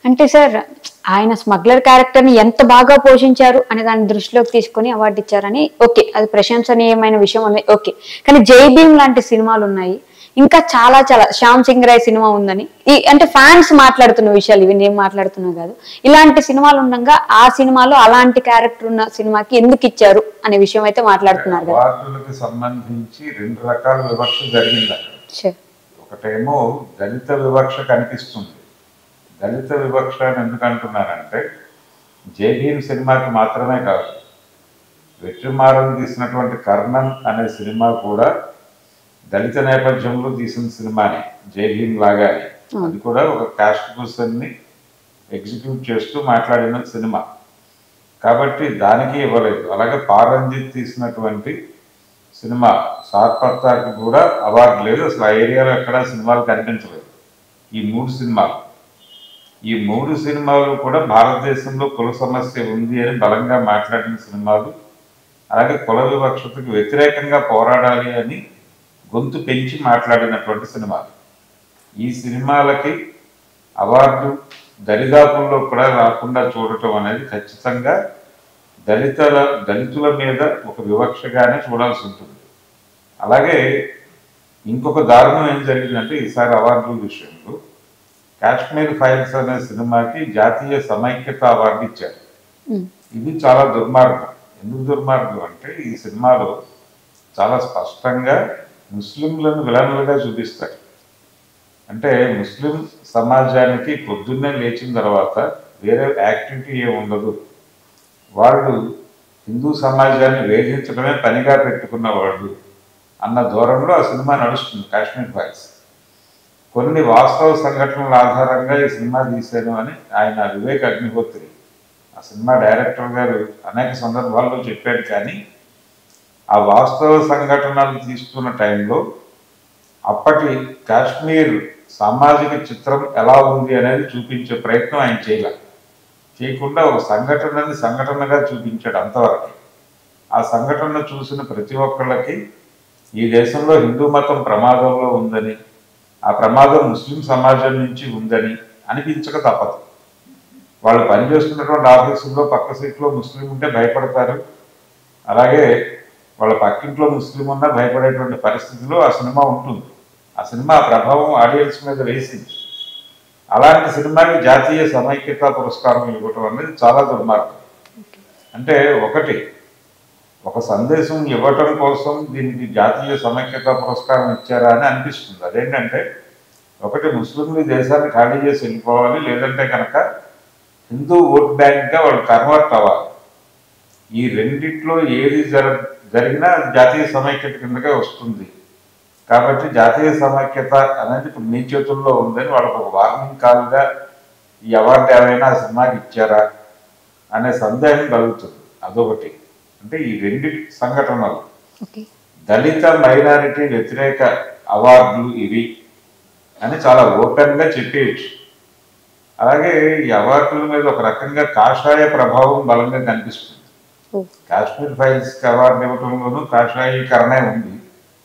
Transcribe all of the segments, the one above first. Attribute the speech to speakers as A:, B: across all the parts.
A: అంటే సార్ ఆయన smuggler character ని ఎంత బాగా పోషించారు అనే దాన్ని దృష్టిలోకి తీసుకొని అవార్డు ఇచ్చారని ఓకే అది ప్రశంసనీయమైన విషయం ఉంది ఓకే కానీ జై భీమ్ లాంటి సినిమాలు ఉన్నాయి ఇంకా చాలా చాలా శ్యామ్ సింగ్ రాయ్ సినిమా ఉందని ఈ అంటే ఫ్యాన్స్ మాట్లాడుతున్న విషయాలు ఇవి నేను మాట్లాడుతున్నా కాదు ఇలాంటి సినిమాలు ఉండగా ఆ సినిమాలో అలాంటి క్యారెక్టర్ ఉన్న సినిమాకి ఎందుకు ఇచ్చారు అనే విషయం అయితే మాట్లాడుతున్నారు కదా
B: అవార్డులకు సంబంధించి రెండు రకాల వివక్ష జరిగింది అక్కడ
A: Sure.
B: ఒకటేమో దళిత వివక్ష కనిపిస్తుంది దళిత వివక్ష అని ఎందుకు అంటున్నారంటే జై భీమ్ సినిమాకి మాత్రమే కాదు వెట్రిమారం తీసినటువంటి కర్ణన్ అనే సినిమా కూడా దళిత నేపథ్యంలో తీసిన సినిమానే జై భీమ్ లాగానే అది కూడా ఒక కాస్ట్ పర్సన్ ని ఎగ్జిక్యూట్ చేస్తూ మాట్లాడిన సినిమా కాబట్టి దానికి ఇవ్వలేదు అలాగే పారంజిత్ తీసినటువంటి సినిమా సార్పత్తాకి కూడా అవార్డు లేదు అసలు ఆ ఏరియాలో ఎక్కడా సినిమాలు కనిపించలేదు ఈ మూడు సినిమాలు ఈ మూడు సినిమాలు కూడా భారతదేశంలో కుల సమస్య ఉంది అని బలంగా మాట్లాడిన సినిమాలు అలాగే కుల వివక్షతకు వ్యతిరేకంగా పోరాడాలి అని గొంతు పెంచి మాట్లాడినటువంటి సినిమాలు ఈ సినిమాలకి అవార్డు దరిదాపుల్లో కూడా రాకుండా చూడటం అనేది ఖచ్చితంగా దళితుల దళితుల మీద ఒక వివక్షగానే చూడాల్సి ఉంటుంది అలాగే ఇంకొక దారుణం ఏం జరిగిందంటే ఈసారి అవార్డుల విషయంలో కాశ్మీర్ ఫైల్స్ అనే సినిమాకి జాతీయ సమైక్యత అవార్డు ఇచ్చారు
A: ఉమ్.
B: ఇది చాలా దుర్మార్గం ఎందుకు దుర్మార్గం అంటే ఈ సినిమాలో చాలా స్పష్టంగా ముస్లింలను విలన్లుగా చూపిస్తారు అంటే ముస్లిం సమాజానికి పొద్దున్నే లేచిన తర్వాత వేరే యాక్టివిటీ ఏమి ఉండదు వాళ్ళు హిందూ సమాజాన్ని వేధించడమే పనిగా పెట్టుకున్న వాళ్ళు అన్న దూరంలో ఆ సినిమా నడుస్తుంది కాశ్మీర్ ఫైల్స్ కొన్ని వాస్తవ సంఘటనల ఆధారంగా ఈ సినిమా తీశాను అని ఆయన వివేక్ అగ్నిహోత్రి ఆ సినిమా డైరెక్టర్ గారు అనేక సందర్భాల్లో చెప్పాడు కానీ ఆ వాస్తవ సంఘటనలు తీసుకున్న టైంలో అప్పటి కాశ్మీర్ సామాజిక చిత్రం ఎలా ఉంది అనేది చూపించే ప్రయత్నం ఆయన చేయలే చేయకుండా ఒక సంఘటనని సంఘటనగా చూపించాడు అంతవరకు ఆ సంఘటన చూసిన ప్రతి ఒక్కళ్ళకి ఈ దేశంలో హిందూ మతం ప్రమాదంలో ఉందని ఆ ప్రమాదం ముస్లిం సమాజం నుంచి ఉందని అనిపించక తప్పదు వాళ్ళు పనిచేస్తున్నటువంటి ఆఫీసుల్లో పక్క సీట్లో ముస్లిం ఉంటే భయపడతారు అలాగే వాళ్ళ పక్కింట్లో ముస్లిం ఉన్నా భయపడేటువంటి పరిస్థితిలో ఆ సినిమా ఉంటుంది ఆ సినిమా ప్రభావం ఆడియన్స్ మీద వేసింది అలాంటి సినిమాకి జాతీయ సమైక్యత పురస్కారం ఇవ్వటం అనేది చాలా దుర్మార్గం అంటే ఒకటి ఒక సందేశం ఇవ్వటం కోసం దీనికి జాతీయ సమైక్యత పురస్కారం ఇచ్చారా అని అనిపిస్తుంది అదేంటంటే ఒకటి ముస్లింలు ఈ దేశాన్ని ఖాళీ చేసి వెళ్ళిపోవాలి లేదంటే కనుక హిందూ ఓట్ బ్యాంక్గా వాళ్ళు కన్వర్ట్ అవ్వాలి ఈ రెండిట్లో ఏది జర జరిగినా అది జాతీయ సమైక్యత కిందకే వస్తుంది కాబట్టి జాతీయ సమైక్యత అనేది ఇప్పుడు మీ చేతుల్లో ఉందని వాళ్ళకు ఒక వార్నింగ్ కాల్గా ఈ అవార్డు ఏమైనా ఆ సినిమాకి ఇచ్చారా అనే సందేహం కలుగుతుంది అదొకటి అంటే ఈ రెండు సంఘటనలు
A: ఓకే
B: దళిత మైనారిటీ వ్యతిరేక అవార్డులు ఇవి అని చాలా ఓపెన్గా చెప్పేయచ్చు అలాగే ఈ అవార్డుల మీద ఒక రకంగా కాషాయ ప్రభావం బలంగా కనిపిస్తుంది
A: ఓ
B: కాశ్మీర్ ఫైల్స్కి అవార్డు ఇవ్వడంలోనూ కాషాయీకరణే ఉంది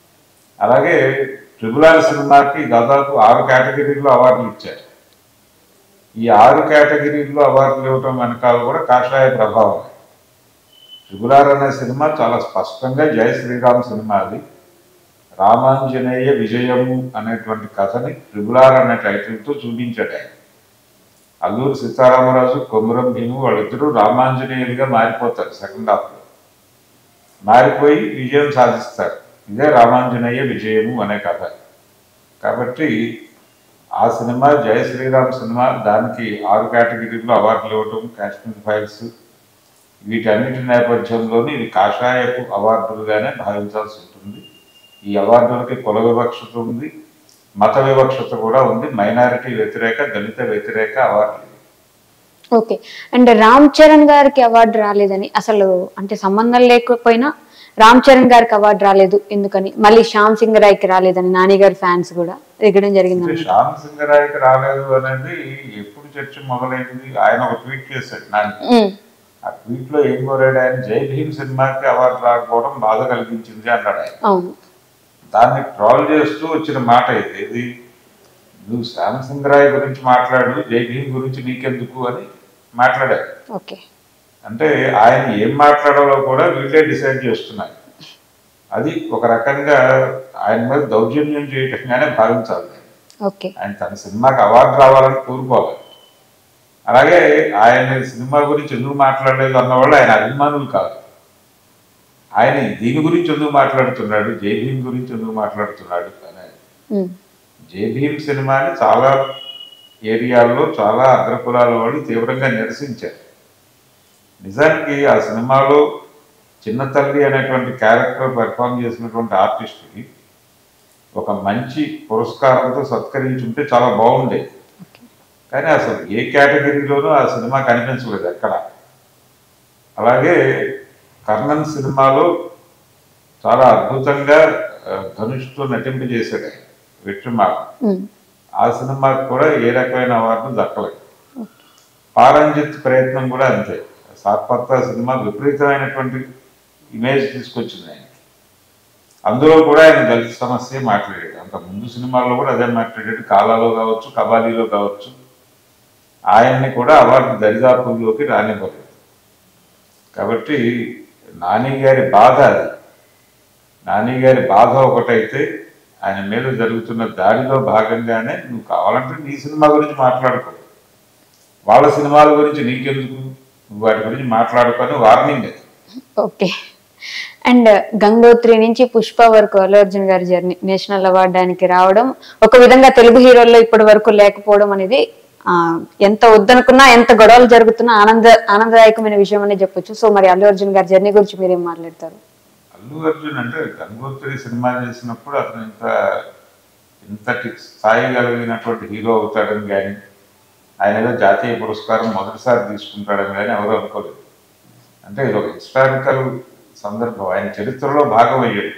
B: అలాగే ట్రిబుల్ ఆర్ సినిమాకి దాదాపు ఆరు కేటగిరీల్లో అవార్డులు ఇచ్చారు ఈ ఆరు కేటగిరీల్లో అవార్డులు ఇవ్వటం వెనకాల కూడా కాషాయ ప్రభావం ట్రిబుల్ ఆర్ అనే సినిమా చాలా స్పష్టంగా జయ శ్రీరామ్ సినిమా అది రామాంజనేయ విజయము అనేటువంటి కథని ట్రిబుల్ ఆర్ అనే టైటిల్తో చూపించాడు ఆయన అల్లూరు సీతారామరాజు కొమురం భీము వాళ్ళిద్దరూ రామాంజనేయులుగా మారిపోతారు సెకండ్ హాఫ్లో మారిపోయి విజయం సాధిస్తారు ఇదే రామాంజనేయ విజయము అనే కథ కాబట్టి ఆ సినిమా జయ శ్రీరామ్ సినిమా దానికి ఆరు కేటగిరీలో అవార్డులు ఇవ్వటం కాశ్మీర్ ఫైల్స్ వీటన్నిటి నేపథ్యంలోని ఇవి కాషాయపు అవార్డులుగానే భావించాల్సి ఉంటుంది ఈ అవార్డులకి కుల వివక్షత ఉంది మత వివక్షత కూడా ఉంది మైనారిటీ వ్యతిరేక దళిత వ్యతిరేక అవార్డులు ఇవి.
A: ఓకే అండ్ రామ్ చరణ్ గారికి అవార్డు రాలేదని అసలు అంటే సంబంధం లేకపోయినా రామ్ చరణ్ గారికి అవార్డు రాలేదు ఎందుకని మళ్ళీ శ్యామ్ సింగ్ రాయ్కి రాలేదని నాని గారి ఫ్యాన్స్ కూడా ఎగడం జరిగింది
B: అంటే శ్యామ్ సింగరాయకి రాలేదు అనేది ఎప్పుడు చర్చ మొదలైంది ఆయన ఒక ట్వీట్ చేశాడు నాకు
A: ఉమ్,
B: ఆ ట్వీట్ లో ఏం కోరాడు ఆయన జై భీమ్ సినిమాకి అవార్డు రాకపోవడం బాధ కలిగించింది అన్నాడు ఆయన
A: అవును
B: దాన్ని ట్రాల్ చేస్తూ వచ్చిన మాట ఇది ఇది నువ్వు శ్యామసింగ్ రాయ్ గురించి మాట్లాడు జై భీమ్ గురించి నీకెందుకు అని మాట్లాడారు
A: ఓకే
B: అంటే ఆయన ఏం మాట్లాడాలో కూడా వీళ్ళే డిసైడ్ చేస్తున్నారు అది ఒక రకంగా ఆయన మీద దౌర్జన్యం చేయటంగానే భావించాలి
A: ఓకే
B: ఆయన తన సినిమాకి అవార్డు రావాలని కోరుకోవాలి అలాగే ఆయన సినిమా గురించి ఎందుకు మాట్లాడలేదు అన్నవాళ్ళు ఆయన అభిమానులు కాదు ఆయన దీని గురించి ఎందుకు మాట్లాడుతున్నాడు జై భీమ్ గురించి ఎందుకు మాట్లాడుతున్నాడు అనేది
A: ఉమ్,
B: జై భీమ్ సినిమాని చాలా ఏరియాల్లో చాలా అగ్రకులాల వాళ్ళు తీవ్రంగా నిరసించారు నిజానికి ఆ సినిమాలో చిన్న తల్లి అనేటువంటి క్యారెక్టర్ పెర్ఫామ్ చేసినటువంటి ఆర్టిస్ట్కి ఒక మంచి పురస్కారంతో సత్కరించుంటే చాలా బాగుండేది కానీ అసలు ఏ కేటగిరీలోనూ ఆ సినిమా కనిపించలేదు ఎక్కడ అలాగే కర్ణన్ సినిమాలో చాలా అద్భుతంగా ఆ, ధనుష్తో నటింపు చేశాడు ఆయన విక్రమార్క
A: ఉమ్,
B: ఆ సినిమాకి కూడా ఏ రకమైన అవార్డు దక్కలేదు పారంజిత్ ప్రయత్నం కూడా అంతే సాత్పత్త సినిమా విపరీతమైనటువంటి ఇమేజ్ తీసుకొచ్చింది ఆయన అందులో కూడా ఆయన దళిత సమస్య మాట్లాడాడు అంత ముందు సినిమాల్లో కూడా అదే మాట్లాడాడు కాలాలో కావచ్చు కబాలీలో కావచ్చు ఆయన్ని కూడా అవార్డు దరిదాపుల్లోకి రానివ్వలేదు కాబట్టి నాని గారి బాధ అది నాని గారి బాధ ఒకటైతే ఆయన మీద జరుగుతున్న దాడిలో భాగంగానే నువ్వు కావాలంటే నీ సినిమా గురించి మాట్లాడుకో వాళ్ళ సినిమాల గురించి నీకెందుకు నువ్వు వాటి గురించి మాట్లాడుకొని వార్నింగ్ అది
A: ఓకే అండ్ గంగోత్రి నుంచి పుష్ప వరకు అల్లు అర్జున్ గారి జర్నీ నేషనల్ అవార్డానికి రావడం ఒక విధంగా తెలుగు హీరోల్లో ఇప్పటి వరకు లేకపోవడం అనేది ఆ, ఎంత వద్దనుకున్నా ఎంత గొడవలు జరుగుతున్నా ఆనంద ఆనందదాయకమైన విషయం అనే చెప్పొచ్చు సో మరి అల్లు అర్జున్ గారి జర్నీ గురించి మీరేం మాట్లాడతారు
B: అల్లు అర్జున్ అంటే గంగోత్రి సినిమా చేసినప్పుడు అతను ఇంత ఇంతటి స్థాయి కలిగినటువంటి హీరో అవుతాడని కానీ ఆయన ఏదో జాతీయ పురస్కారం మొదటిసారి తీసుకుంటాడని కానీ ఎవరు అనుకోలేదు అంటే ఇది ఒక హిస్టారికల్ సందర్భం ఆయన చరిత్రలో భాగం అయ్యాడు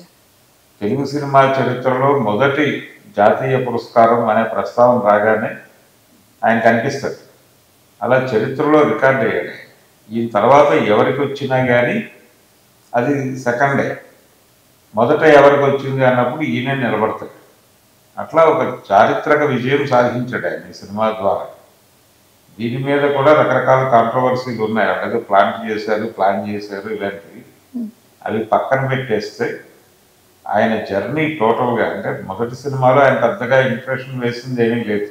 B: తెలుగు సినిమా చరిత్రలో మొదటి జాతీయ పురస్కారం అనే ప్రస్తావన రాగానే ఆయన కనిపిస్తాడు అలా చరిత్రలో రికార్డ్ అయ్యాడు ఈ తర్వాత ఎవరికి వచ్చినా కానీ అది సెకండే మొదట ఎవరికి వచ్చింది అన్నప్పుడు ఈయన నిలబడతాడు అట్లా ఒక చారిత్రక విజయం సాధించాడు ఆయన ఈ సినిమా ద్వారా దీని మీద కూడా రకరకాల కాంట్రవర్సీలు ఉన్నాయి అలాగే ప్లాన్ చేశారు ప్లాన్ చేశారు ఇలాంటివి అవి పక్కన పెట్టేస్తే ఆయన జర్నీ టోటల్గా అంటే మొదటి సినిమాలో ఆయన పెద్దగా ఇంప్రెషన్ వేసింది ఏమీ లేదు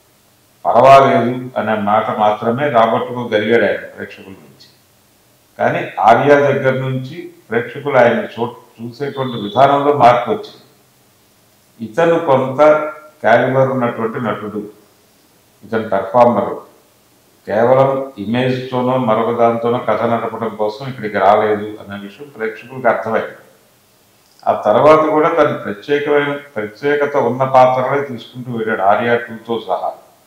B: పర్వాలేదు అనే మాట మాత్రమే రాబట్టుకోగలిగాడు ఆయన ప్రేక్షకుల నుంచి కానీ ఆర్యా దగ్గర నుంచి ప్రేక్షకులు ఆయన చూ చూసేటువంటి విధానంలో మార్పు వచ్చింది ఇతను కొంత క్యాలిబర్ ఉన్నటువంటి నటుడు ఇతను పెర్ఫార్మర్ కేవలం ఇమేజ్తోనో మరొక దాంతోనో కథ నడపడం కోసం ఇక్కడికి రాలేదు అనే విషయం ప్రేక్షకులకు అర్థమైంది ఆ తర్వాత కూడా తన ప్రత్యేకమైన ప్రత్యేకత ఉన్న పాత్రలే తీసుకుంటూ వెళ్ళాడు ఆర్యా టూతో సహా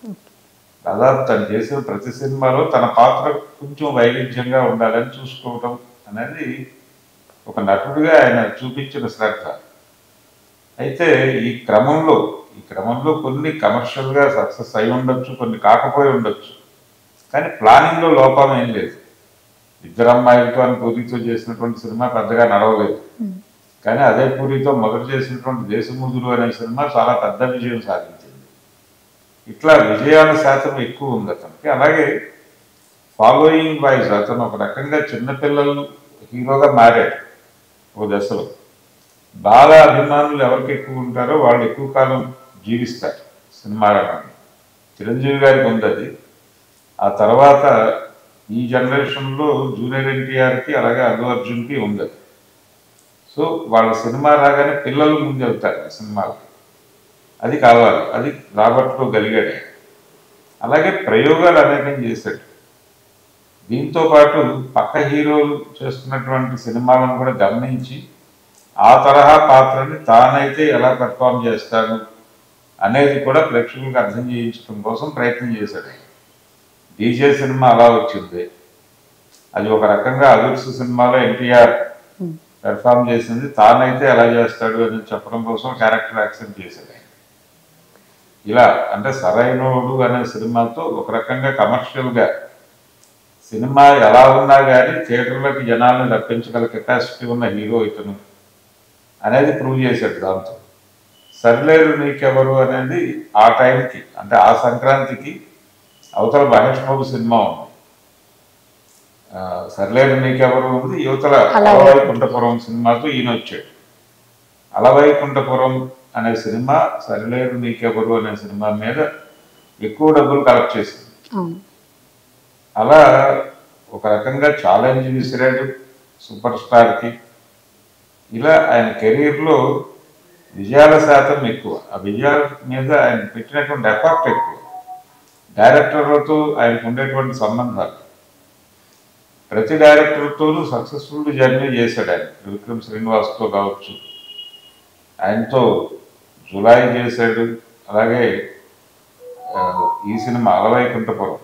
B: దాదాపు తను చేసిన ప్రతి సినిమాలో తన పాత్ర కొంచెం వైవిధ్యంగా ఉండాలని చూసుకోవటం అనేది ఒక నటుడిగా ఆయన చూపించిన శ్రద్ధ అయితే ఈ క్రమంలో ఈ క్రమంలో కొన్ని కమర్షియల్గా సక్సెస్ అయి ఉండొచ్చు కొన్ని కాకపోయి ఉండొచ్చు కానీ ప్లానింగ్లో లోపం ఏం లేదు ఇద్దరు అమ్మాయిలతో అని పూరితో చేసినటువంటి సినిమా పెద్దగా నడవలేదు కానీ అదే పూరితో మొదలు చేసినటువంటి దేశముదురు అనే సినిమా చాలా పెద్ద విజయం సాధించింది ఇట్లా విజయాల శాతం ఎక్కువ ఉంది అతనికి అలాగే ఫాలోయింగ్ వైజ్ అతను ఒక రకంగా చిన్నపిల్లలు హీరోగా మారాడు ఓ దశలో బాగా అభిమానులు ఎవరికి ఎక్కువ ఉంటారో వాళ్ళు ఎక్కువ కాలం జీవిస్తారు సినిమా రంగంలో చిరంజీవి గారికి ఉంది అది ఆ తర్వాత ఈ జనరేషన్లో జూనియర్ ఎన్టీఆర్కి అలాగే అల్లు అర్జున్కి ఉంది అది సో వాళ్ళ సినిమా రాగానే పిల్లలు ముందు వెళ్తారు ఆ సినిమాకి అది కావాలి అది రాబట్టుకోగలిగాడు ఆయన. అలాగే ప్రయోగాలు అనేకం చేశాడు దీంతో పాటు పక్క హీరోలు చేస్తున్నటువంటి సినిమాలను కూడా గమనించి ఆ తరహా పాత్రని తానైతే ఎలా పెర్ఫామ్ చేస్తాడు అనేది కూడా ప్రేక్షకులకు అర్థం చేయించడం కోసం ప్రయత్నం చేశాడు ఆయన. డీజే సినిమా అలా వచ్చింది అది ఒక రకంగా అలుక్స్ సినిమాలో ఎన్టీఆర్ పెర్ఫామ్ చేసింది తానైతే ఎలా చేస్తాడు అని చెప్పడం కోసం క్యారెక్టర్ యాక్సెప్ట్ చేశాడు ఆయన ఇలా అంటే సరైనోడు అనే సినిమాతో ఒక రకంగా కమర్షియల్గా సినిమా ఎలా ఉన్నా కానీ థియేటర్లోకి జనాలను రప్పించగల కెపాసిటీ ఉన్న హీరో ఇతను అనేది ప్రూవ్ చేశాడు దాంతో సరిలేరు నీకెవరు అనేది ఆ టైంకి అంటే ఆ సంక్రాంతికి అవతల మహేష్ బాబు సినిమా ఉంది ఆ, సరిలేరు నీకెవరు ఉంది యువతల
A: అలాగే.
B: అలవైకుంఠపురం సినిమాతో ఈయన వచ్చాడు అలవైకుంఠపురం అనే సినిమా సరిలేరు నీకెవరు అనే సినిమా మీద ఎక్కువ డబ్బులు కలెక్ట్ చేసింది
A: అవును
B: అలా ఒక రకంగా ఛాలెంజ్ విసిరాడు సూపర్ స్టార్కి ఇలా ఆయన కెరీర్లో విజయాల శాతం ఎక్కువ ఆ విజయాల మీద ఆయన పెట్టినటువంటి ఎఫర్ట్ ఎక్కువ డైరెక్టర్లతో ఆయనకు ఉండేటువంటి సంబంధాలు ప్రతి డైరెక్టర్తోనూ సక్సెస్ఫుల్ జర్నీ చేశాడు ఆయన విక్రమ్ శ్రీనివాస్తో కావచ్చు ఆయనతో జులై చేశాడు అలాగే ఆ, ఈ సినిమా అలవైకుంఠపురం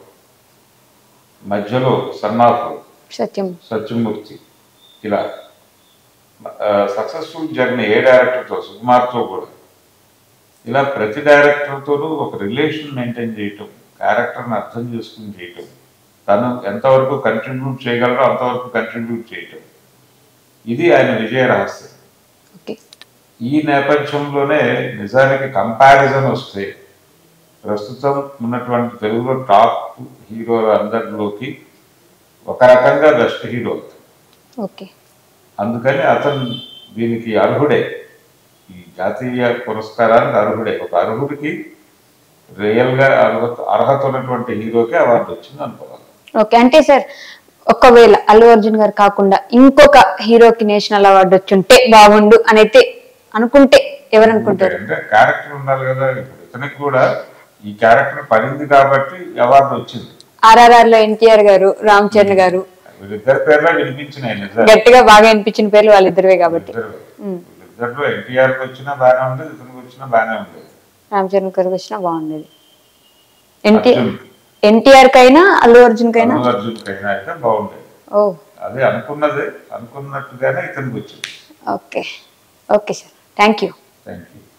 B: మధ్యలో సన్నాఫ్
A: సత్యం
B: సత్యమూర్తి ఇలా సక్సెస్ఫుల్ జర్నీ ఏ డైరెక్టర్తో సుకుమార్తో కూడా ఇలా ప్రతి డైరెక్టర్తోనూ ఒక రిలేషన్ మెయింటైన్ చేయటం క్యారెక్టర్ని అర్థం చేసుకుని చేయటం తను ఎంతవరకు కంట్రిబ్యూట్ చేయగలరో అంతవరకు కంట్రిబ్యూట్ చేయటం ఇది ఆయన విజయ రహస్యం
A: ఓకే
B: ఈ నేపథ్యంలోనే నిజానికి కంపారిజన్ వస్తే ప్రస్తుతం ఉన్నటువంటి తెలుగులో టాప్ హీరోల అందరిలోకి ఒక రకంగా బెస్ట్ హీరో
A: ఓకే
B: అందుకని అతను దీనికి అర్హుడే ఈ జాతీయ పురస్కారానికి అర్హుడే ఒక అర్హుడికి రియల్గా అర్హత అర్హత ఉన్నటువంటి హీరోకి అవార్డు వచ్చింది అనుకోవాలి
A: ఓకే అంటే సార్ ఒకవేళ అల్లు అర్జున్ గారు కాకుండా ఇంకొక హీరోకి నేషనల్ అవార్డు వచ్చుంటే బాగుండు అని అయితే అనుకుంటే ఎవరు అనుకుంటారు
B: అంటే క్యారెక్టర్ ఉండాలి కదా ఇప్పుడు ఇతనికి కూడా ఈ క్యారెక్టర్ పడింది కాబట్టి అవార్డు వచ్చింది
A: ఆర్ఆర్ఆర్ లో ఎన్టీఆర్ గారు రామ్ చరణ్ గారు
B: వీళ్ళిద్దరి పేర్లో వినిపించినాయి నిజాలు
A: గట్టిగా బాగా అనిపించిన పేర్లు వాళ్ళిద్దరివే కాబట్టి
B: ఇద్దరు వీళ్ళిద్దరిలో ఎన్టీఆర్కి వచ్చినా బాగానే ఉంది ఇతనికి వచ్చినా బాగానే ఉంది
A: రామ్ చరణ్ గారికి వచ్చినా బాగుండేది ఎన్టీ
B: అర్జున్
A: ఎన్టీఆర్ కైనా అల్లు అర్జున్ కైనా
B: అల్లు అర్జున్ కైనా అయితే బాగుండేది
A: ఓ
B: అదే అనుకున్నదే అనుకున్నట్టుగానే ఇతనికి వచ్చింది
A: okay okay sir thank you
B: thank you